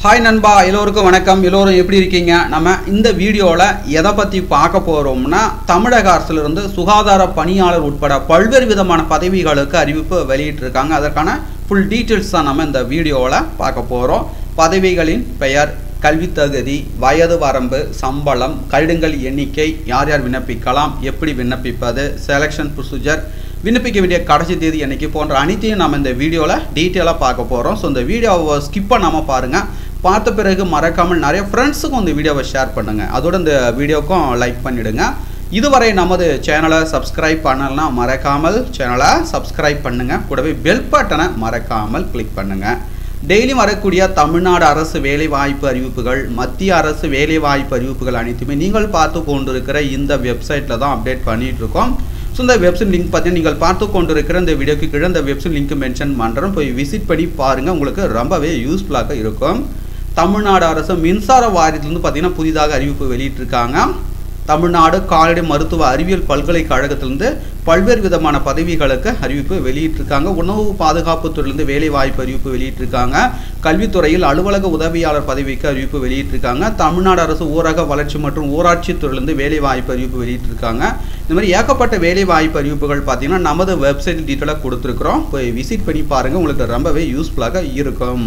hi நண்பா எல்லோருக்கும் வணக்கம் எல்லோரும் எப்படி இருக்கீங்க நம்ம இந்த வீடியோவில் எதை பற்றி பார்க்க போகிறோம்னா தமிழக அரசிலிருந்து சுகாதார பணியாளர் உட்பட பல்வேறு விதமான பதவிகளுக்கு அறிவிப்பு வெளியிட்டிருக்காங்க அதற்கான ஃபுல் டீட்டெயில்ஸ் தான் நம்ம இந்த வீடியோவில் பார்க்க போகிறோம் பதவிகளின் பெயர் கல்வித் தகுதி வயது வரம்பு சம்பளம் கடிதங்கள் எண்ணிக்கை யார் யார் விண்ணப்பிக்கலாம் எப்படி விண்ணப்பிப்பது செலெக்ஷன் ப்ரொசீஜர் விண்ணப்பிக்க வேண்டிய கடைசி தேதி என்னைக்கு போன்ற அனைத்தையும் நம்ம இந்த வீடியோவில் டீட்டெயிலாக பார்க்க போகிறோம் ஸோ இந்த வீடியோவை ஸ்கிப் பண்ணாமல் பாருங்கள் பார்த்த பிறகு மறக்காமல் நிறைய ஃப்ரெண்ட்ஸுக்கும் இந்த வீடியோவை ஷேர் பண்ணுங்கள் அதோட இந்த வீடியோக்கும் லைக் பண்ணிவிடுங்க இதுவரை நமது சேனலை சப்ஸ்கிரைப் பண்ணலன்னா மறக்காமல் சேனலை சப்ஸ்கிரைப் பண்ணுங்கள் கூடவே பெல் பட்டனை மறக்காமல் கிளிக் பண்ணுங்கள் டெய்லி வரக்கூடிய தமிழ்நாடு அரசு வேலைவாய்ப்பு அறிவிப்புகள் மத்திய அரசு வேலைவாய்ப்பு அறிவிப்புகள் அனைத்துமே நீங்கள் பார்த்து கொண்டிருக்கிற இந்த வெப்சைட்டில் தான் அப்டேட் பண்ணிட்டு இருக்கோம் ஸோ இந்த வெப்சைட் லிங்க் பார்த்தீங்கன்னா நீங்கள் பார்த்து கொண்டிருக்கிற இந்த வீடியோக்கு கீழே இந்த வெப்சைட் லிங்க் மென்ஷன் பண்ணுறோம் போய் விசிட் பண்ணி பாருங்கள் உங்களுக்கு ரொம்பவே யூஸ்ஃபுல்லாக இருக்கும் தமிழ்நாடு அரசு மின்சார வாரியத்திலிருந்து பார்த்தீங்கன்னா புதிதாக அறிவிப்பு வெளியிட்டிருக்காங்க தமிழ்நாடு கால்நடை மருத்துவ அறிவியல் பல்கலைக்கழகத்திலிருந்து பல்வேறு விதமான பதவிகளுக்கு அறிவிப்பு வெளியிட்டிருக்காங்க உணவு பாதுகாப்பு துறையிலிருந்து வேலை வாய்ப்பு அறிவிப்பு வெளியிட்டிருக்காங்க கல்வித்துறையில் அலுவலக உதவியாளர் பதவிக்கு அறிவிப்பு வெளியிட்டிருக்காங்க தமிழ்நாடு அரசு ஊரக வளர்ச்சி மற்றும் ஊராட்சி துறையிலிருந்து வேலை வாய்ப்பு அறிவிப்பு வெளியிட்டிருக்காங்க இந்த மாதிரி ஏகப்பட்ட வேலை வாய்ப்பு அறிவிப்புகள் பார்த்தீங்கன்னா நமது வெப்சைட் டீட்டெயிலாக கொடுத்துருக்குறோம் போய் விசிட் பண்ணி பாருங்கள் உங்களுக்கு ரொம்பவே யூஸ்ஃபுல்லாக இருக்கும்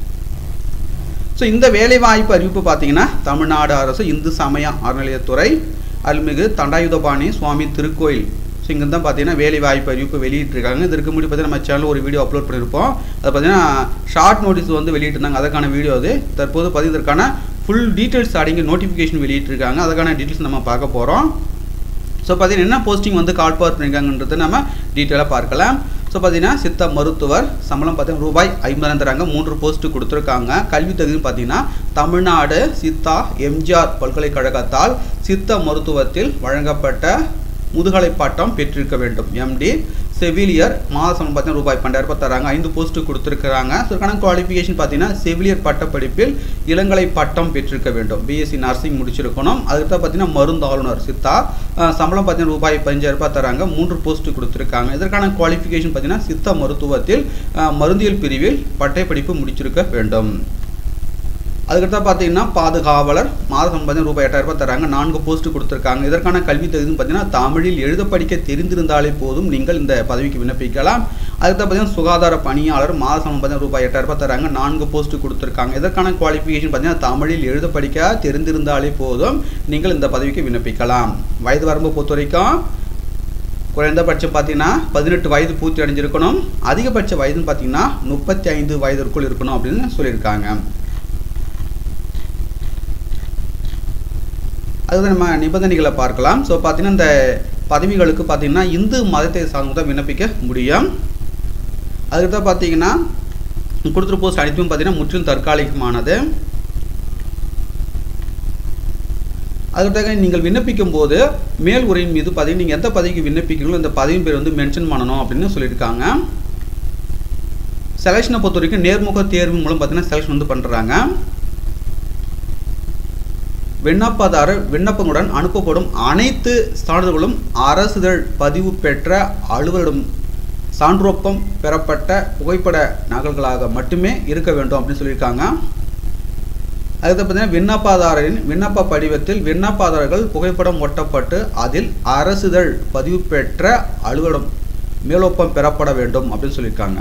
ஸோ இந்த வேலைவாய்ப்பு அறிவிப்பு பார்த்தீங்கன்னா தமிழ்நாடு அரசு இந்து சமய அறநிலையத்துறை அருள்மிகு தண்டாயுதபாணி சுவாமி திருக்கோயில் ஸோ இங்கே தான் பார்த்தீங்கன்னா வேலைவாய்ப்பு அறிவிப்பு வெளியிட்டிருக்காங்க இதற்கு முன்னாடி பார்த்தீங்கன்னா நம்ம சேனல் ஒரு வீடியோ அப்லோட் பண்ணியிருப்போம் அது பார்த்தீங்கன்னா ஷார்ட் நோட்டீஸ் வந்து வெளியிட்டிருந்தாங்க அதற்கான வீடியோ அது தற்போது பார்த்தீங்கன்னா இதற்கான ஃபுல் டீட்டெயில்ஸ் அடங்கி நோட்டிஃபிகேஷன் வெளியிட்டிருக்காங்க அதுக்கான டீட்டெயில்ஸ் நம்ம பார்க்க போகிறோம் ஸோ பார்த்தீங்கன்னா என்ன போஸ்டிங் வந்து கால் பவர் பண்ணியிருக்காங்கன்றது நம்ம டீட்டெயிலாக பார்க்கலாம் ஸோ பார்த்தீங்கன்னா சித்த மருத்துவர் சம்பளம் பார்த்தீங்கன்னா ரூபாய் ஐம்பதாயிரம் தராங்க மூன்று போஸ்ட்டு கொடுத்துருக்காங்க கல்வி தகுதின்னு பார்த்தீங்கன்னா தமிழ்நாடு சித்தா எம்ஜிஆர் பல்கலைக்கழகத்தால் சித்த மருத்துவத்தில் வழங்கப்பட்ட முதுகலை பட்டம் பெற்றிருக்க வேண்டும் எம்டி செவிலியர் மாத சம்பளம் பார்த்தீங்கன்னா ரூபாய் பன்னெண்டாயிரம் ரூபாய் தராங்க ஐந்து போஸ்ட்டு கொடுத்துருக்காங்க ஸோ இதுக்கான குவாலிஃபிகேஷன் பார்த்தீங்கன்னா செவிலியர் பட்ட படிப்பில் இளங்கலை பட்டம் பெற்றிருக்க வேண்டும் பிஎஸ்சி நர்சிங் முடிச்சிருக்கணும் அதுக்கு தான் பார்த்தீங்கன்னா மருந்து ஆளுநர் சித்தா சம்பளம் பார்த்தீங்கன்னா ரூபாய் பதினஞ்சாயிரம் ரூபாய் தராங்க மூன்று போஸ்ட்டு கொடுத்துருக்காங்க இதற்கான குவாலிஃபிகேஷன் பார்த்தீங்கன்னா சித்த மருத்துவத்தில் மருந்தியல் பிரிவில் பட்டை படிப்பு முடிச்சிருக்க வேண்டும் அதுக்கடுத்து பார்த்தீங்கன்னா பாதுகாவலர் மாத சம்பளம் ரூபாய் எட்டாயிரம் ரூபாய் தராங்க நான்கு போஸ்ட் கொடுத்துருக்காங்க இதற்கான கல்வி தகுதின்னு பார்த்தீங்கன்னா தமிழில் எழுத படிக்க தெரிந்திருந்தாலே போதும் நீங்கள் இந்த பதவிக்கு விண்ணப்பிக்கலாம் அதுக்கு பார்த்தீங்கன்னா சுகாதார பணியாளர் மாத சம்பளம் பார்த்தீங்கன்னா ரூபாய் எட்டாயிரம் ரூபாய் தராங்க நான்கு போஸ்ட் கொடுத்துருக்காங்க இதற்கான குவாலிஃபிகேஷன் பார்த்தீங்கன்னா தமிழில் எழுத படிக்க தெரிந்திருந்தாலே போதும் நீங்கள் இந்த பதவிக்கு விண்ணப்பிக்கலாம் வயது வரம்பு பொறுத்த வரைக்கும் குறைந்தபட்சம் பார்த்தீங்கன்னா பதினெட்டு வயது பூர்த்தி அடைஞ்சிருக்கணும் அதிகபட்ச வயதுன்னு பார்த்தீங்கன்னா முப்பத்தி ஐந்து வயதிற்குள் இருக்கணும் அப்படின்னு சொல்லியிருக்காங்க அதுதான் நம்ம நிபந்தனைகளை பார்க்கலாம் ஸோ பார்த்தீங்கன்னா இந்த பதவிகளுக்கு பார்த்தீங்கன்னா இந்து மதத்தை சார்ந்து தான் விண்ணப்பிக்க முடியும் அதுக்கு தான் பார்த்தீங்கன்னா கொடுத்துரு போஸ்ட் அனைத்தும் பார்த்தீங்கன்னா முற்றிலும் தற்காலிகமானது அதுக்காக நீங்கள் விண்ணப்பிக்கும் போது மேல் உரையின் மீது பார்த்தீங்கன்னா நீங்கள் எந்த பதவிக்கு விண்ணப்பிக்கிறீங்களோ இந்த பதவி பேர் வந்து மென்ஷன் பண்ணணும் அப்படின்னு சொல்லியிருக்காங்க செலெக்ஷனை பொறுத்த வரைக்கும் நேர்முக தேர்வு மூலம் பார்த்தீங்கன்னா செலெக்ஷன் வந்து பண்ணுறாங்க விண்ணப்பதாரர் விண்ணப்பங்களுடன் அனுப்பப்படும் அனைத்து சான்றிதழ்களும் அரசுதழ் பதிவு பெற்ற அலுவலரிடம் சான்றொப்பம் பெறப்பட்ட புகைப்பட நகல்களாக மட்டுமே இருக்க வேண்டும் அப்படின்னு சொல்லியிருக்காங்க அதுக்கு பார்த்தீங்கன்னா விண்ணப்பதாரரின் விண்ணப்ப படிவத்தில் விண்ணப்பதாரர்கள் புகைப்படம் ஒட்டப்பட்டு அதில் அரசுதழ் பதிவு பெற்ற அலுவலகம் மேலொப்பம் பெறப்பட வேண்டும் அப்படின்னு சொல்லியிருக்காங்க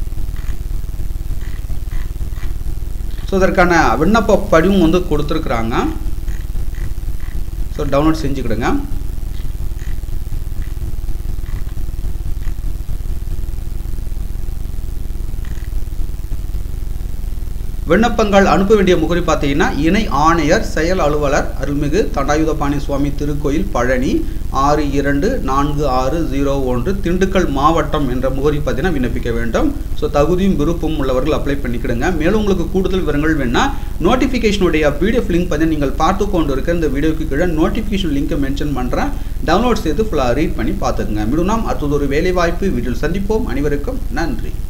ஸோ இதற்கான விண்ணப்ப படிவம் வந்து கொடுத்துருக்குறாங்க ஸோ டவுன்லோட் செஞ்சுக்கிடுங்க விண்ணப்பங்கள் அனுப்ப வேண்டிய முகரி பார்த்தீங்கன்னா இணை ஆணையர் செயல் அலுவலர் அருள்மிகு தண்டாயுதபாணி சுவாமி திருக்கோயில் பழனி ஆறு இரண்டு நான்கு ஆறு ஜீரோ ஒன்று திண்டுக்கல் மாவட்டம் என்ற முகரி பார்த்தீங்கன்னா விண்ணப்பிக்க வேண்டும் ஸோ தகுதியும் விருப்பம் உள்ளவர்கள் அப்ளை பண்ணிக்கிடுங்க மேலும் உங்களுக்கு கூடுதல் விவரங்கள் வேணால் நோட்டிஃபிகேஷனுடைய பிடிஎஃப் லிங்க் பார்த்தீங்கன்னா நீங்கள் பார்த்து கொண்டு இருக்க இந்த வீடியோக்கு கீழே நோட்டிஃபிகேஷன் லிங்க்கை மென்ஷன் பண்ணுறேன் டவுன்லோட் செய்து ஃபுல்லாக ரீட் பண்ணி பார்த்துக்குங்க மீண்டும் நாம் அடுத்தது ஒரு வேலைவாய்ப்பு வீட்டில் சந்திப்போம் அனைவருக்கும் நன்றி